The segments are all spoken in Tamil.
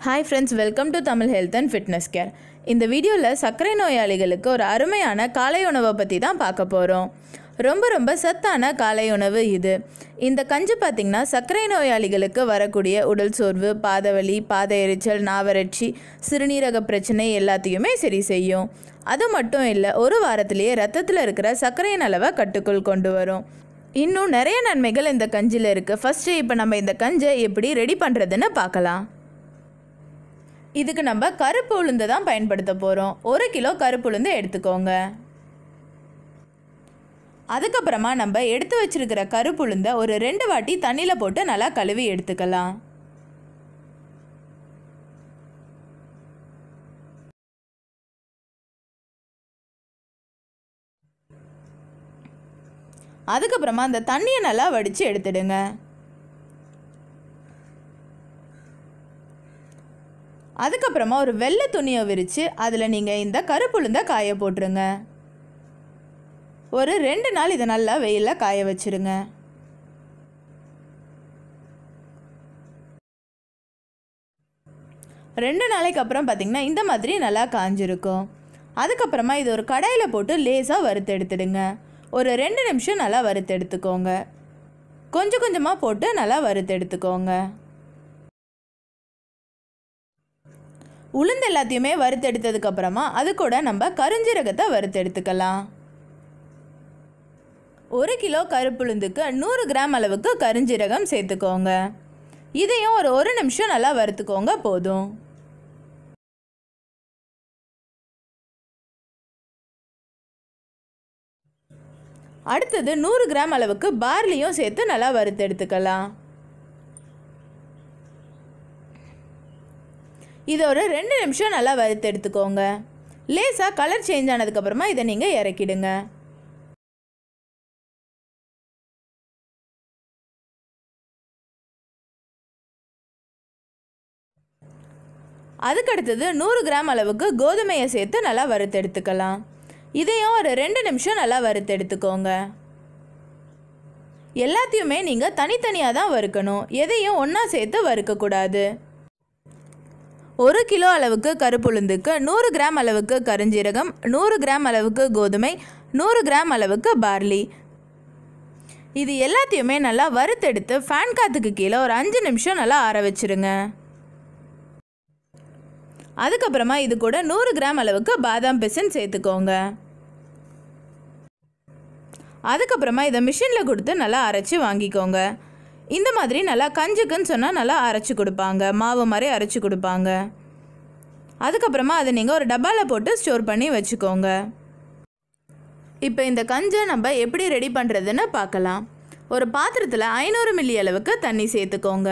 hi friends welcome to Tamil health and fitness care இந்த வீடியோவில் சர்க்கரை நோயாளிகளுக்கு ஒரு அருமையான காலை உணவை பற்றி தான் பார்க்க போகிறோம் ரொம்ப ரொம்ப சத்தான காலை உணவு இது இந்த கஞ்சி பார்த்திங்கன்னா சர்க்கரை நோயாளிகளுக்கு வரக்கூடிய உடல் சோர்வு பாதவலி பாத எரிச்சல் நாவறட்சி சிறுநீரக பிரச்சனை எல்லாத்தையுமே சரி செய்யும் அது மட்டும் இல்லை ஒரு வாரத்திலேயே ரத்தத்தில் இருக்கிற சர்க்கரையின் அளவை கட்டுக்குள் கொண்டு வரும் இன்னும் நிறைய நன்மைகள் இந்த கஞ்சியில் இருக்குது ஃபஸ்ட்டு இப்போ நம்ம இந்த கஞ்சை எப்படி ரெடி பண்ணுறதுன்னு பார்க்கலாம் இதுக்கு நம்ம கருப்பு உளுந்து தான் பயன்படுத்த போகிறோம் ஒரு கிலோ கருப்பு உளுந்து எடுத்துக்கோங்க அதுக்கப்புறமா நம்ம எடுத்து வச்சிருக்கிற கருப்பு உளுந்தை ஒரு ரெண்டு வாட்டி தண்ணியில் போட்டு நல்லா கழுவி எடுத்துக்கலாம் அதுக்கப்புறமா அந்த தண்ணியை நல்லா வடித்து எடுத்துடுங்க அதுக்கப்புறமா ஒரு வெள்ளை துணியை விரித்து அதில் நீங்கள் இந்த கருப்புளுந்த காய போட்டுருங்க ஒரு ரெண்டு நாள் இதை நல்லா வெயிலில் காய வச்சுருங்க ரெண்டு நாளைக்கு அப்புறம் பார்த்திங்கன்னா இந்த மாதிரி நல்லா காஞ்சிருக்கும் அதுக்கப்புறமா இது ஒரு கடாயில் போட்டு லேசாக வறுத்து எடுத்துடுங்க ஒரு ரெண்டு நிமிஷம் நல்லா வறுத்து எடுத்துக்கோங்க கொஞ்சம் கொஞ்சமாக போட்டு நல்லா வறுத்து எடுத்துக்கோங்க உளுந்து எல்லாத்தையுமே வறுத்தெடுத்ததுக்கு அப்புறமா அது கூட நம்ம கருஞ்சீரகத்தை வறுத்தெடுத்துக்கலாம் ஒரு கிலோ கருப்புளுந்துக்கு நூறு கிராம் அளவுக்கு கருஞ்சீரகம் சேர்த்துக்கோங்க இதையும் ஒரு ஒரு நிமிஷம் நல்லா வறுத்துக்கோங்க போதும் அடுத்தது நூறு கிராம் அளவுக்கு பார்லியும் சேர்த்து நல்லா வறுத்து எடுத்துக்கலாம் இதை ஒரு ரெண்டு நிமிஷம் நல்லா வறுத்து எடுத்துக்கோங்க லேசாக கலர் சேஞ்ச் ஆனதுக்கப்புறமா இதை நீங்கள் இறக்கிடுங்க அதுக்கடுத்தது நூறு கிராம் அளவுக்கு கோதுமையை சேர்த்து நல்லா வறுத்து எடுத்துக்கலாம் இதையும் ஒரு ரெண்டு நிமிஷம் நல்லா வறுத்து எடுத்துக்கோங்க எல்லாத்தையுமே நீங்கள் தனித்தனியாக தான் வறுக்கணும் எதையும் ஒன்றா சேர்த்து வறுக்கக்கூடாது ஒரு கிலோ அளவுக்கு கருப்புளுந்துக்கு நூறு கிராம் அளவுக்கு கருஞ்சீரகம் நூறு கிராம் அளவுக்கு கோதுமை நூறு கிராம் அளவுக்கு பார்லி இது எல்லாத்தையுமே நல்லா வறுத்தெடுத்து ஃபேன் காற்றுக்கு கீழே ஒரு அஞ்சு நிமிஷம் நல்லா ஆற வச்சுருங்க அதுக்கப்புறமா இது கூட நூறு கிராம் அளவுக்கு பாதாம் பிசின் சேர்த்துக்கோங்க அதுக்கப்புறமா இதை மிஷினில் கொடுத்து நல்லா அரைச்சி வாங்கிக்கோங்க இந்த மாதிரி நல்லா கஞ்சுக்குன்னு சொன்னால் நல்லா அரைச்சி கொடுப்பாங்க மாவு மாதிரி அரைச்சி கொடுப்பாங்க அதுக்கப்புறமா அதை நீங்கள் ஒரு டப்பாவில் போட்டு ஸ்டோர் பண்ணி வச்சுக்கோங்க இப்போ இந்த கஞ்சை நம்ம எப்படி ரெடி பண்ணுறதுன்னு பார்க்கலாம் ஒரு பாத்திரத்தில் ஐநூறு மில்லி அளவுக்கு தண்ணி சேர்த்துக்கோங்க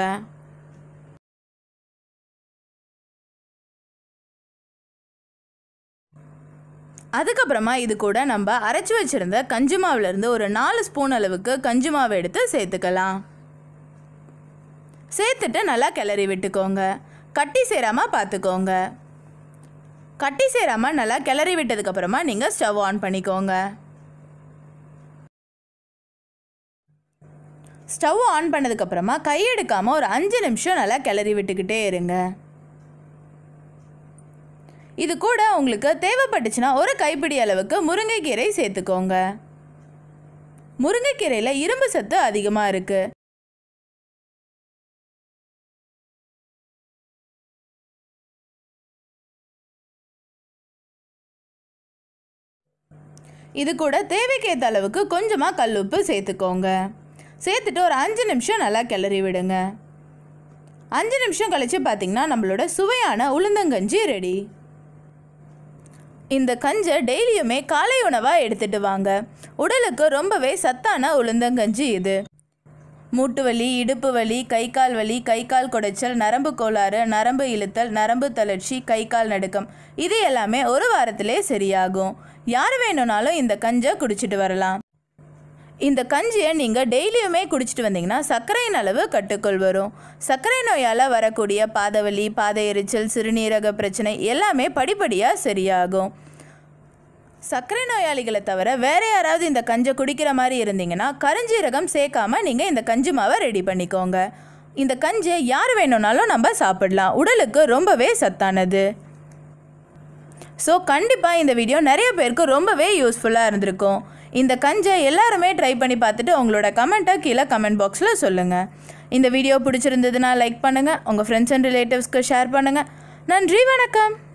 அதுக்கப்புறமா இது கூட நம்ம அரைச்சி வச்சுருந்த கஞ்சி மாவுலேருந்து ஒரு நாலு ஸ்பூன் அளவுக்கு கஞ்சி மாவு எடுத்து சேர்த்துக்கலாம் சேர்த்துட்டு நல்லா கிளறி விட்டுக்கோங்க கட்டி சேராமல் பார்த்துக்கோங்க கட்டி சேராமல் நல்லா கிளறி விட்டதுக்கப்புறமா நீங்கள் ஸ்டவ் ஆன் பண்ணிக்கோங்க ஸ்டவ் ஆன் பண்ணதுக்கப்புறமா கையெடுக்காமல் ஒரு அஞ்சு நிமிஷம் நல்லா கிளறி விட்டுக்கிட்டே இருங்க இது கூட உங்களுக்கு தேவைப்பட்டுச்சுன்னா ஒரு கைப்பிடி அளவுக்கு முருங்கைக்கீரை சேர்த்துக்கோங்க முருங்கைக்கீரையில் இரும்பு சத்து அதிகமாக இருக்குது இது கூட தேவைக்கேற்ற அளவுக்கு கொஞ்சமாக கல்லுப்பு சேர்த்துக்கோங்க சேர்த்துட்டு ஒரு அஞ்சு நிமிஷம் நல்லா கிளறி விடுங்க அஞ்சு நிமிஷம் கழித்து பார்த்திங்கன்னா நம்மளோட சுவையான உளுந்தங்கஞ்சி ரெடி இந்த கஞ்சை டெய்லியுமே காலை உணவாக எடுத்துகிட்டு வாங்க உடலுக்கு ரொம்பவே சத்தான உளுந்தங்கஞ்சி இது மூட்டு வலி இடுப்பு வலி கை கால் வலி கை கால் குடைச்சல் நரம்பு கோளாறு நரம்பு இழுத்தல் நரம்பு தளர்ச்சி கை கால் நடுக்கம் இது எல்லாமே ஒரு வாரத்திலே சரியாகும் யார் வேணும்னாலும் இந்த கஞ்சை குடிச்சிட்டு வரலாம் இந்த கஞ்சியை நீங்கள் டெய்லியுமே குடிச்சிட்டு வந்தீங்கன்னா சர்க்கரையின் அளவு கட்டுக்குள் வரும் சர்க்கரை நோயால் வரக்கூடிய பாதவலி பாத எரிச்சல் சிறுநீரக பிரச்சனை எல்லாமே படிப்படியாக சரியாகும் சர்க்கரை நோயாளிகளை தவிர வேற யாராவது இந்த கஞ்சை குடிக்கிற மாதிரி இருந்தீங்கன்னா கருஞ்சீரகம் சேர்க்காம நீங்கள் இந்த கஞ்சி மாவை ரெடி பண்ணிக்கோங்க இந்த கஞ்சி யார் வேணும்னாலும் நம்ம சாப்பிடலாம் உடலுக்கு ரொம்பவே சத்தானது ஸோ கண்டிப்பாக இந்த வீடியோ நிறைய பேருக்கு ரொம்பவே யூஸ்ஃபுல்லாக இருந்திருக்கும் இந்த கஞ்சை எல்லாருமே ட்ரை பண்ணி பார்த்துட்டு உங்களோட கமெண்ட்டை கீழே கமெண்ட் பாக்ஸில் சொல்லுங்கள் இந்த வீடியோ பிடிச்சிருந்ததுன்னா லைக் பண்ணுங்கள் உங்கள் ஃப்ரெண்ட்ஸ் அண்ட் ரிலேட்டிவ்ஸ்க்கு ஷேர் பண்ணுங்கள் நன்றி வணக்கம்